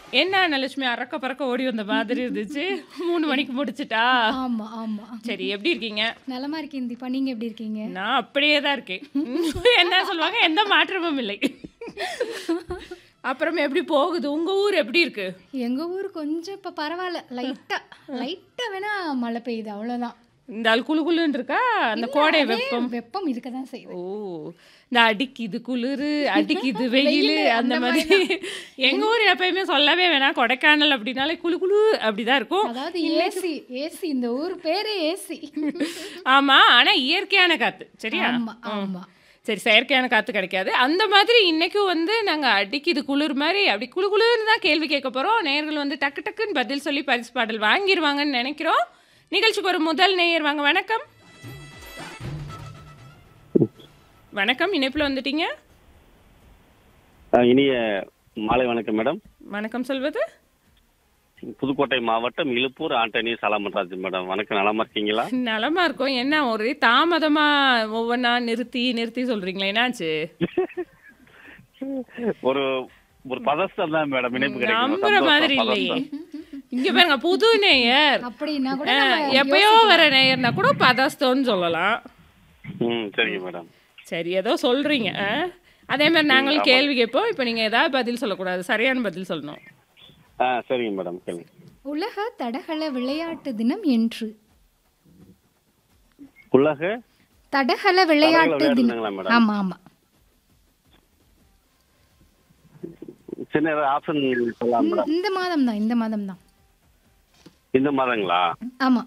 என்ன அனலட்சுமி அறக்க பறக்க ஓடி வந்த மாதிரி இருந்துச்சு மூணு மணிக்கு முடிச்சிட்டா ஆமா ஆமா சரி எப்படி இருக்கீங்க நலமா இருக்கேன் தீபா நீங்க எப்படி இருக்கீங்க நான் அப்படியே தான் இருக்கேன் என்ன சொல்லுவாங்க எந்த மாற்றமும் இல்லை அப்புறம் எப்படி போகுது உங்க ஊர் எப்படி இருக்கு எங்க ஊர் கொஞ்சம் இப்ப பரவாயில்ல லைட்டா லைட்டா வேணா மழை பெய்யுது அவ்வளவுதான் இந்த ஆள் குளு குளுன்னு இருக்கா அந்த கோடை வெப்பம் வெப்பம் இருக்க தான் செய்யுது ஓ இந்த அடிக்குது குளிரு அடிக்குது வெயில் அந்த மாதிரி எங்க ஊர் எப்பயுமே சொல்லவே வேணாம் கொடைக்கானல் அப்படின்னாலே குளு குளு அப்படிதான் இருக்கும் அதாவது ஏசி ஏசி இந்த ஊர் பேரே ஏசி ஆமா ஆனா இயற்கையான காத்து சரியா ஆமா ஆமா சரி செயற்கையான காத்து கிடைக்காது அந்த மாதிரி இன்னைக்கும் வந்து நாங்க அடிக்குது குளிர் மாதிரி அப்படி குளு குளுன்னு தான் கேள்வி கேட்க போறோம் நேயர்கள் வந்து டக்கு டக்குன்னு பதில் சொல்லி பரிசு பாடல் வாங்கிடுவாங்கன்னு நினைக்கிறோம் நிகழ்ச்சிக்கு ஒரு முதல் நேயர் வாங்க வணக்கம் வணக்கம் இணைப்புல வந்துட்டீங்க ஆ, இனிய மாலை வணக்கம் மேடம் வணக்கம் சொல்வது புதுக்கோட்டை மாவட்டம் இழுப்பூர் ஆண்டனி சாலமன்ராஜ் மேடம் வணக்கம் நலமா இருக்கீங்களா நலமா இருக்கும் என்ன ஒரே தாமதமா ஒவ்வொன்றா நிறுத்தி நிறுத்தி சொல்றீங்களா என்னாச்சு ஒரு ஒரு பதஸ்டம் தான் மேடம் இணைப்பு கிடைக்கும் நம்புற சந்தோஷம், மாதிரி இல்லையே பதஸ்டம். இங்க பாருங்க புது நேயர் அப்படின்னா கூட ஆ, நம்ம எப்பயோ வர நேயர்னா கூட பதஸ்தம்னு சொல்லலாம் ம் சரிங்க மேடம் சரி ஏதோ சொல்றீங்க ஆ? அதே மாதிரி நாங்களும் கேள்வி கேட்போம் இப்போ நீங்க ஏதாவது பதில் சொல்லக்கூடாது சரியான பதில் சொல்லணும் ஆ சரிங்க மேடம் கேளுங்க உலக தடகள விளையாட்டு தினம் என்று உலக தடகள விளையாட்டு விளையாட்டு தினம் தினங்களா மேடம்? ஆமா ஆமா சின்ன ஏதாவது ஆப்ஷன் சொல்லலாம் இந்த- மேடம் இந்த மாதம் தான் இந்த மாதம் தான் இந்த மாதங்களா ஆமா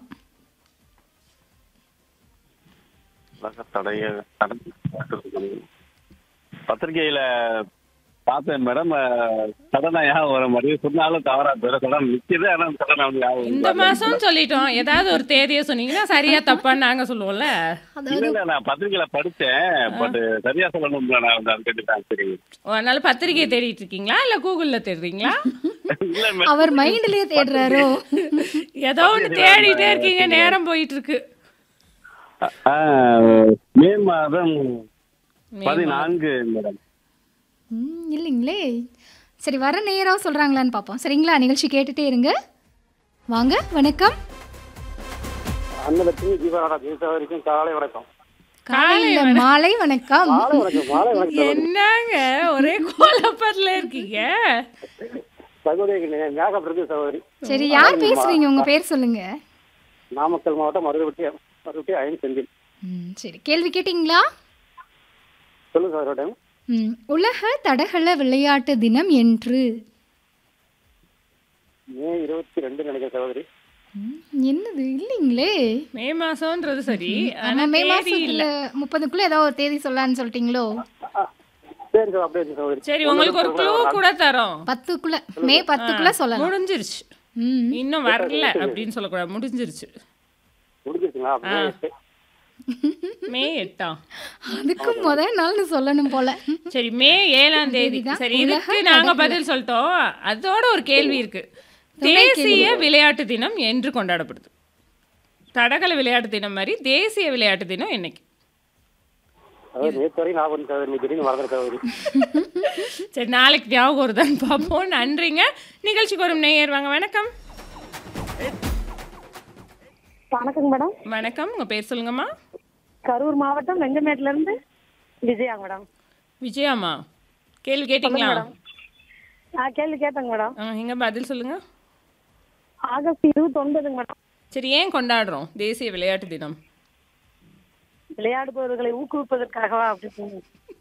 உலக தடைய தடை பத்திரிகையில பார்த்தேன் மேடம் சடனா ஞாபகம் வர மாதிரி சொன்னாலும் தவறா பேர சடன் நிக்குது ஆனா சடனா வந்து ஞாபகம் இந்த வரல. மாசம் சொல்லிட்டோம் ஏதாவது ஒரு தேதியை சொன்னீங்கன்னா சரியா தப்பான்னு நாங்க சொல்லுவோம்ல இல்ல இல்ல நான் பத்திரிகையில படிச்சேன் பட் சரியா சொல்லணும் நான் வந்து அதுக்கு தான் சரி ஓ, அதனால பத்திரிகையை தேடிட்டு இருக்கீங்களா இல்ல கூகுள்ல தேடுறீங்களா இல்ல மேடம் அவர் மைண்ட்லயே தேடுறாரோ ஏதோ ஒன்று தேடிட்டே இருக்கீங்க நேரம் போயிட்டு இருக்கு ஆ, மே மாதம் மே பதினான்கு மேடம் ம், இல்லைங்களே சரி வர நேரா சொல்றாங்களான்னு பார்ப்போம் சரிங்களா நிகழ்ச்சி கேட்டுட்டே இருங்க வாங்க வணக்கம் அன்னலட்சுமி தீபாவளி தீபாவளி வரைக்கும் காலை வணக்கம் காலையில மாலை வணக்கம் மாலை வணக்கம் மாலை வணக்கம் என்னங்க ஒரே குழப்பத்துல இருக்கீங்க சகோதரி மேகப்பிரதி சகோதரி சரி யார் பேசுறீங்க உங்க பேர் சொல்லுங்க நாமக்கல் மாவட்டம் மருதவட்டி மருதவட்டி ஐந்து செந்தில் ம், சரி கேள்வி கேட்டிங்களா சொல்லுங்க சகோதரி ம், உலக தடகள விளையாட்டு தினம் என்று மே இருபத்தி ரெண்டு நினைக்கிறேன் சகோதரி ம், என்னது இல்லைங்களே மே மாசம்ன்றது சரி ஆமா ஆனா மே தேதி இல்ல மாசத்துல முப்பதுக்குள்ள ஏதாவது ஒரு தேதி சொல்லலான்னு சொல்லிட்டீங்களோ சரி சார் அப்படியே இருக்கு சகோதரி சரி உங்களுக்கு ஒரு க்ளூ கூட தரோம் பத்துக்குள்ள மே பத்துக்குள்ள சொல்லலாம் முடிஞ்சிருச்சு ம் இன்னும் வரல அப்படின்னு சொல்லக்கூடாது முடிஞ்சிருச்சு முடிஞ்சிருச்சுங்களா அப்படியே மே எட்டாம் அதுக்கு முதல் நாள்னு சொல்லணும் போல சரி மே ஏழாம் தேதி தேதிதான் சரி உலக இதுக்கு நாங்க பதில் சொல்லிட்டோம் அதோட ஒரு கேள்வி இருக்கு தேசிய விளையாட்டு தினம் என்று கொண்டாடப்படுது தடகள விளையாட்டு தினம் மாதிரி தேசிய விளையாட்டு தினம் என்னைக்கு அதாவது நேற்று வரைக்கும் ஞாபகம் இருக்கு சகோதரி திடீர்னு மறந்துற சகோதரி சரி நாளைக்கு ஞாபகம் வருதான்னு பார்ப்போம் நன்றிங்க நிகழ்ச்சிக்கு வரும் நேயர் வாங்க வணக்கம் வணக்கங்க மேடம் வணக்கம் உங்க பேர் சொல்லுங்கம்மா கரூர் மாவட்டம் வெங்கமேட்ல இருந்து விஜயா மேடம் விஜயாம்மா கேள்வி கேட்டிங்களா நான் கேள்வி கேட்டேங்க மேடம் ஆ, எங்க பதில் சொல்லுங்க ஆகஸ்ட் இருபத்தொன்பதுங்க மேடம் சரி ஏன் கொண்டாடுறோம் தேசிய விளையாட்டு தினம் விளையாடுபவர்களை ஊக்குவிப்பதற்காகவா அப்படின்னு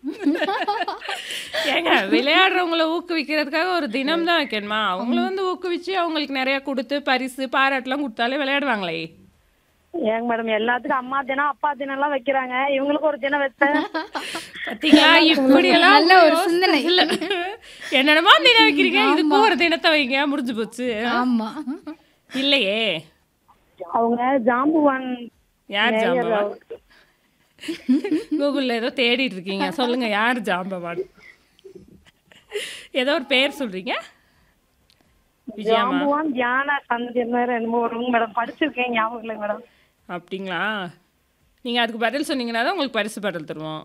ஏங்க விளையாடுறவங்கள ஊக்குவிக்கிறதுக்காக ஒரு தினம் தான் வைக்கணுமா அவங்கள வந்து ஊக்குவிச்சு அவங்களுக்கு நிறைய கொடுத்து பரிசு பாராட்டுலாம் கொடுத்தாலே விளையாடுவாங்களே ஏங்க மேடம் எல்லாத்துக்கும் அம்மா தினம் அப்பா தினம் எல்லாம் வைக்கிறாங்க இவங்களுக்கு ஒரு தினம் வச்சேன் பாத்தீங்களா இப்படி எல்லாம் நல்ல ஒரு யோசி- சிந்தனை. இல்ல என்னென்னமா தினம் வைக்கிறீங்க இதுக்கும் ஒரு தினத்தை வைங்க முடிஞ்சு போச்சு ஆமா இல்லையே அவங்க ஜாம்புவான் யார் மேயர் ஜாம்பவான் கூகுள்ல ஏதோ தேடிட்டு இருக்கீங்க சொல்லுங்க யார் ஜாம்பவான் ஏதோ ஒரு பேர் சொல்றீங்க விஜயாமா ஜாம்புவான் தியான சந்திரன் என்னமோ வருங்க மேடம் படிச்சிருக்கேன் ஞாபகம் இல்லைங்க மேடம் அப்படிங்களா நீங்கள் அதுக்கு பதில் சொன்னீங்கன்னா தான் உங்களுக்கு பரிசு பாடல் தருவோம்